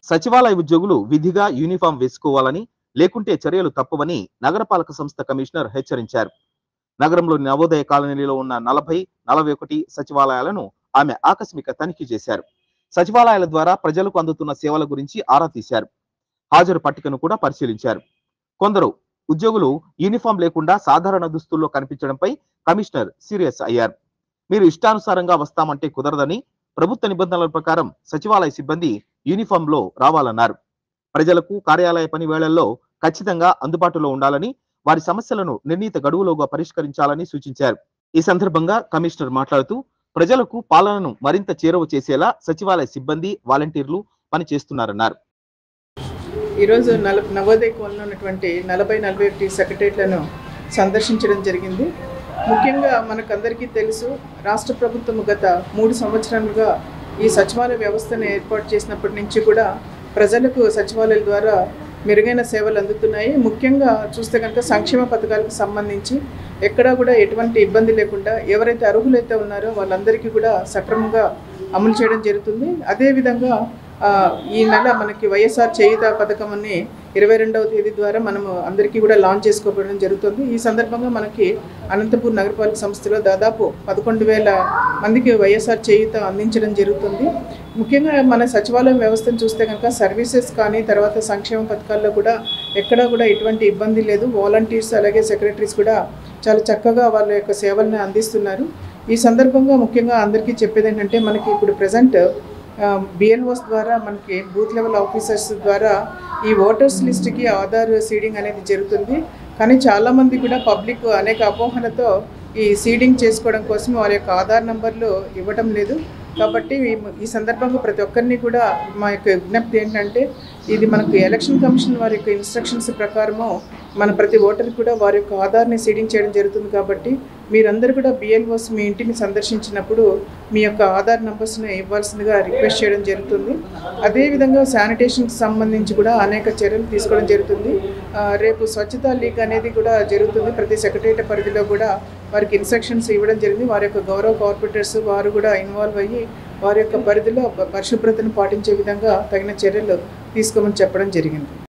సచివాలయ ఉద్యోగులు విధిగా యూనిఫామ్ వేసుకోవాలని లేకుంటే చర్యలు తప్పవని నగరపాలక సంస్థ కమిషనర్ హెచ్చరించారు నగరంలోని నవోదయ కాలనీలో ఉన్న నలభై నలభై ఒకటి సచివాలయాలను ఆమె ఆకస్మిక తనిఖీ చేశారు సచివాలయాల ద్వారా ప్రజలకు అందుతున్న సేవల గురించి ఆరా తీశారు హాజరు పట్టికను కూడా పరిశీలించారు కొందరు ఉద్యోగులు యూనిఫామ్ లేకుండా సాధారణ దుస్తుల్లో కనిపించడంపై కమిషనర్ సీరియస్ అయ్యారు మీరు ఇష్టానుసారంగా వస్తామంటే కుదరదని ప్రభుత్వ నిబంధనల ప్రకారం సచివాలయ సిబ్బంది యూనిఫామ్ లో రావాలన్నారు ప్రజలకు కార్యాలయ పని వేళల్లో ఖచ్చితంగా అందుబాటులో ఉండాలని వారి సమస్యలను నిర్ణీత గడువులోగా పరిష్కరించాలని సూచించారు ఈ సందర్భంగా కమిషనర్ మాట్లాడుతూ ప్రజలకు పాలనను మరింత చేరువ చేసేలా సచివాలయ సిబ్బంది వాలంటీర్లు పనిచేస్తున్నారన్నారు ఈరోజు నల నవోదయ కోల్లో ఉన్నటువంటి నలభై నలభై ఒకటి సెక్రటరీలను సందర్శించడం జరిగింది ముఖ్యంగా మనకందరికీ తెలుసు రాష్ట్ర ప్రభుత్వం గత మూడు సంవత్సరాలుగా ఈ సచివాలయ వ్యవస్థను ఏర్పాటు చేసినప్పటి నుంచి కూడా ప్రజలకు సచివాలయాల ద్వారా మెరుగైన సేవలు అందుతున్నాయి ముఖ్యంగా చూస్తే కనుక సంక్షేమ పథకాలకు సంబంధించి ఎక్కడా కూడా ఎటువంటి ఇబ్బంది లేకుండా ఎవరైతే అర్హులైతే ఉన్నారో వాళ్ళందరికీ కూడా సక్రమంగా అమలు చేయడం జరుగుతుంది అదేవిధంగా ఆ, ఈ నెల మనకి వైఎస్ఆర్ చేయుత పథకం అని ఇరవై రెండవ తేదీ ద్వారా మనము అందరికీ కూడా లాంచ్ చేసుకోవడం జరుగుతుంది ఈ సందర్భంగా మనకి అనంతపూర్ నగరపాలక సంస్థలో దాదాపు పదకొండు వేల మందికి వైఎస్ఆర్ చేయుత అందించడం జరుగుతుంది ముఖ్యంగా మన సచివాలయం వ్యవస్థను చూస్తే కనుక సర్వీసెస్ కానీ తర్వాత సంక్షేమ పథకాల్లో కూడా ఎక్కడా కూడా ఎటువంటి ఇబ్బంది లేదు వాలంటీర్స్ అలాగే సెక్రటరీస్ కూడా చాలా చక్కగా వాళ్ళ యొక్క సేవలను అందిస్తున్నారు ఈ సందర్భంగా ముఖ్యంగా అందరికీ చెప్పేది ఏంటంటే మనకి ఇప్పుడు ప్రజెంట్ బిఎల్ఓస్ ద్వారా మనకి బూత్ లెవెల్ ఆఫీసర్స్ ద్వారా ఈ ఓటర్స్ లిస్ట్కి ఆధార్ సీడింగ్ అనేది జరుగుతుంది కానీ చాలామంది కూడా పబ్లిక్ అనేక అపోహలతో ఈ సీడింగ్ చేసుకోవడం కోసం వారి యొక్క ఆధార్ నంబర్లు ఇవ్వడం లేదు కాబట్టి ఈ- ఈ సందర్భంగా ప్రతి ఒక్కరిని కూడా మా యొక్క విజ్ఞప్తి ఏంటంటే ఇది మనకు ఎలక్షన్ కమిషన్ వారి యొక్క ఇన్స్ట్రక్షన్స్ ప్రకారము మన ప్రతి ఓటర్ కూడా వారి యొక్క ఆధార్ని సీడింగ్ చేయడం జరుగుతుంది కాబట్టి మీరందరూ కూడా బిఎల్ఓస్ మీ ఇంటిని సందర్శించినప్పుడు మీ యొక్క ఆధార్ నంబర్స్ని ఇవ్వాల్సిందిగా రిక్వెస్ట్ చేయడం జరుగుతుంది అదేవిధంగా శానిటేషన్కి సంబంధించి కూడా అనేక చర్యలు తీసుకోవడం జరుగుతుంది ఆ, రేపు స్వచ్ఛతా లీగ్ అనేది కూడా జరుగుతుంది ప్రతి సెక్రటరియట్ పరిధిలో కూడా వారికి ఇన్స్ట్రక్షన్స్ ఇవ్వడం జరిగింది వారి యొక్క గౌరవ కార్పొరేటర్స్ వారు కూడా ఇన్వాల్వ్ అయ్యి వారి యొక్క పరిధిలో ప- పరిశుభ్రతను పాటించే విధంగా తగిన చర్యలు తీసుకోమని చెప్పడం జరిగింది